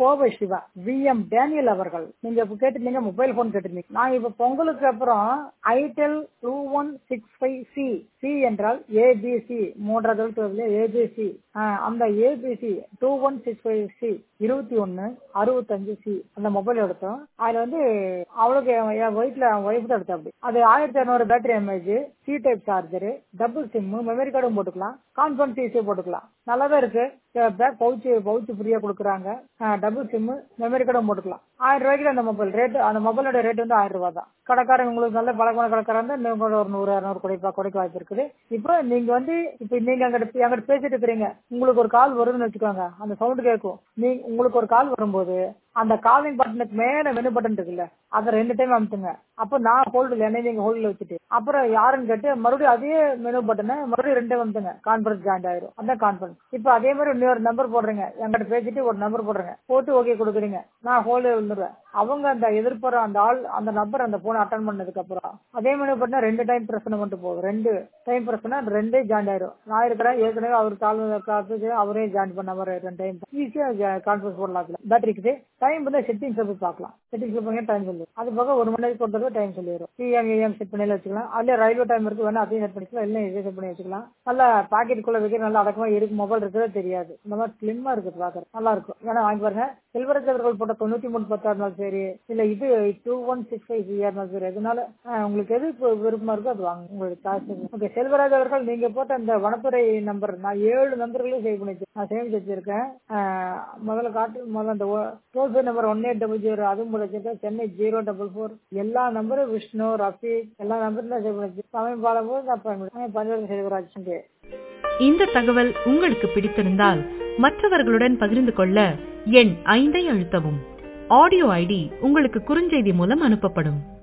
Kovai Siva V M Daniel அவர்கள் நீங்க இப்ப கேட்டிருந்தீங்க மொபைல் போன் கேட்டிருந்தீங்க நான் இப்ப பொங்கலுக்கு அப்புறம் Itel two one six five C C என்றால் ஏபிசி மூன்றாவது எழுத்து ஏபிசி அந்த A B C two one six five C இருபத்தி ஒன்னு அறுபத்தஞ்சு சி அந்த மொபைல் எடுத்தோம் அதுல வந்து அவளுக்கு என் என் ஒய்ஃப்ல ஒய்ஃப் தான் எடுத்தா அப்படி அது ஆயிரத்தி இரநூறு battery M A H C type charger double SIM memory கார்டும் போட்டுக்கலாம் கான்ஃபரன்ஸ் ஈஸியாக போட்டுக்கலாம் நல்லா தான் இருக்கு பேக் பவுச்சு பவுச்சு ஃப்ரீயா கொடுக்குறாங்க டபுள் சிம் மெமரி கார்டும் போட்டுக்கலாம் ஆயிரம் ரூபாய்க்கு அந்த மொபைல் ரேட் அந்த மொபைலோட ரேட் வந்து ஆயிரம் ரூபாய் தான் கடைக்காரன் உங்களுக்கு நல்ல பழக்கமான கடைக்காரன் தான் இன்னும் கூட ஒரு நூறு இரநூறு குறைப்பா குறைக்க வாய்ப்பு இருக்குது இப்போ நீங்க வந்து இப்போ நீங்க அங்கிட்ட அங்கிட்ட பேசிட்டு இருக்கிறீங்க உங்களுக்கு ஒரு கால் வருதுன்னு வச்சுக்கோங்க அந்த சவுண்ட் கேட்கும் நீ உங்களுக்கு ஒரு கால் வரும்போது அந்த காலிங் பட்டனுக்கு மேல மெனு பட்டன் இருக்குல்ல அதை ரெண்டு டைம் அமுத்துங்க அப்போ நான் ஹோல்டில் என்ன நீங்க ஹோல்டில் வச்சுட்டு அப்புறம் யாருன்னு கேட்டு மறுபடியும் அதே மெனு பட்டனை மறுபடியும் ரெண்டு டைம் அமுத்துங்க கான்ஃபரன்ஸ் ஜாயின் ஆயிரும் அதான் கான்ஃபரன்ஸ் இப்போ அதே மாதிரி இன்னொரு நம்பர் போடுறீங்க என்கிட்ட பேசிட்டு ஒரு நம்பர் போடுறீங்க போட்டு ஓகே கொடுக்குறீங்க நான் ஹோல்டில் விழுந்துருவேன் அவங்க அந்த எதிர்ப்புற அந்த ஆள் அந்த நம்பர் அந்த போனை அட்டன் பண்ணதுக்கு அப்புறம் அதே மெனு பட்டனை ரெண்டு டைம் பிரஸ் பண்ண மட்டும் போதும் ரெண்டு டைம் பிரஸ் பண்ணா ரெண்டே ஜாயின் ஆயிரும் நான் இருக்கிறேன் ஏற்கனவே அவர் கால் காத்துக்கு அவரே ஜாயின் பண்ண மாதிரி ரெண்டு டைம் ஈஸியா கான்ஃபரன்ஸ் போடலாம் அதுல பேட்டரிக்கு டைம் வந்து செட்டிங்ஸ் போய் பார்க்கலாம் செட்டிங்ஸ் போய் டைம் சொல்லு அது போக ஒரு மணி நேரத்துக்கு ஒரு தடவை டைம் சொல்லிடும் பிஎம் ஏஎம் செட் பண்ணி வச்சுக்கலாம் அதுல ரயில்வே டைம் இருக்கு வேணா அதையும் செட் பண்ணிக்கலாம் இல்லை இதே செட் பண்ணி வச்சுக்கலாம் நல்லா பாக்கெட்டுக்குள்ள வைக்கிற நல்லா அடக்கமா இருக்கு மொபைல் இருக்கிறதே தெரியாது இந்த மாதிரி ஸ்லிம்மா இருக்கு பாக்குறது நல்லா இருக்கும் வேணா வாங்கி பாருங்க செல்வராஜ் அவர்கள் போட்ட தொண்ணூத்தி மூணு பத்தா இருந்தாலும் சரி இல்ல இது டூ ஒன் சிக்ஸ் ஃபைவ் ஜியா இருந்தாலும் சரி எதனால உங்களுக்கு எது விருப்பமா இருக்கோ அது வாங்க உங்களுக்கு காசு ஓகே செல்வராஜ் அவர்கள் நீங்க போட்ட அந்த வனத்துறை நம்பர் நான் ஏழு நம்பர்களையும் சேவ் பண்ணி நான் சேமிச்சு வச்சிருக்கேன் முதல்ல காட்டு முதல்ல அந்த toll free number one eight double zero அதுவும் கூட வச்சிருக்கேன் சென்னை ஜீரோ டபுள் ஃபோர் எல்லா நம்பரும் விஷ்ணு ரஃபீக் எல்லா நம்பரும் தான் சேவ் பண்ணி வச்சிருக்கேன் சமயம் பாலபோது நான் பயன்படுத்தேன் பஞ்சவரம் செல்வராஜ் இந்த தகவல் உங்களுக்கு பிடித்திருந்தால் மற்றவர்களுடன் பகிர்ந்து கொள்ள எண் ஐந்தை அழுத்தவும் ஆடியோ ஐடி உங்களுக்கு குறுஞ்செய்தி மூலம் அனுப்பப்படும்